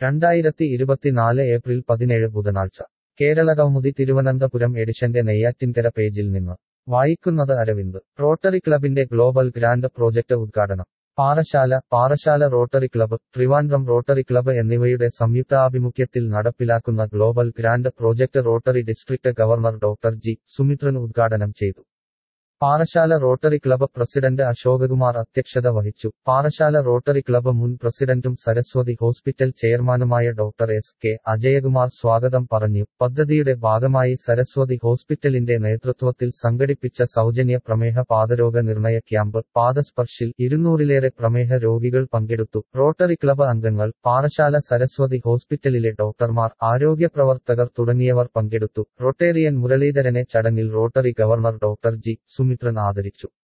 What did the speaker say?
രണ്ടായിരത്തി ഇരുപത്തിനാല് ഏപ്രിൽ പതിനേഴ് ബുധനാഴ്ച കേരളകൗമുദി തിരുവനന്തപുരം എഡിഷന്റെ നെയ്യാറ്റിൻകര പേജിൽ നിന്ന് വായിക്കുന്നത് അരവിന്ദ് റോട്ടറി ക്ലബിന്റെ ഗ്ലോബൽ ഗ്രാൻഡ് പ്രോജക്ട് ഉദ്ഘാടനം Parassala Parassala rotary club Trivandrum rotary club എന്നിവയുടെ സംയുക്താഭിമുഖ്യത്തിൽ നടപ്പിലാക്കുന്ന ഗ്ലോബൽ ഗ്രാൻഡ് പ്രോജക്ട് rotary district governor doctor G Sumithran ഉദ്ഘാടനം ചെയ്തു Parassala rotary club president Ashokakumar അധ്യക്ഷത വഹിച്ചു പാറശാല റോട്ടറി ക്ലബ്ബ് മുൻ പ്രസിഡന്റും സരസ്വതി ഹോസ്പിറ്റൽ ചെയർമാനുമായ ഡോക്ടർ എസ് കെ അജയകുമാർ സ്വാഗതം പറഞ്ഞു പദ്ധതിയുടെ ഭാഗമായി സരസ്വതി ഹോസ്പിറ്റലിന്റെ നേതൃത്വത്തിൽ സംഘടിപ്പിച്ച സൗജന്യ പ്രമേഹ പാദരോഗ നിർണയ ക്യാമ്പ് പാദസ്പർശിൽ ഇരുന്നൂറിലേറെ പ്രമേഹ രോഗികൾ പങ്കെടുത്തു റോട്ടറി ക്ലബ്ബ് അംഗങ്ങൾ പാറശാല സരസ്വതി ഹോസ്പിറ്റലിലെ ഡോക്ടർമാർ ആരോഗ്യ പ്രവർത്തകർ തുടങ്ങിയവർ പങ്കെടുത്തു റൊട്ടേറിയൻ മുരളീധരനെ ചടങ്ങിൽ rotary governor doctor G Sumithran ആദരിച്ചു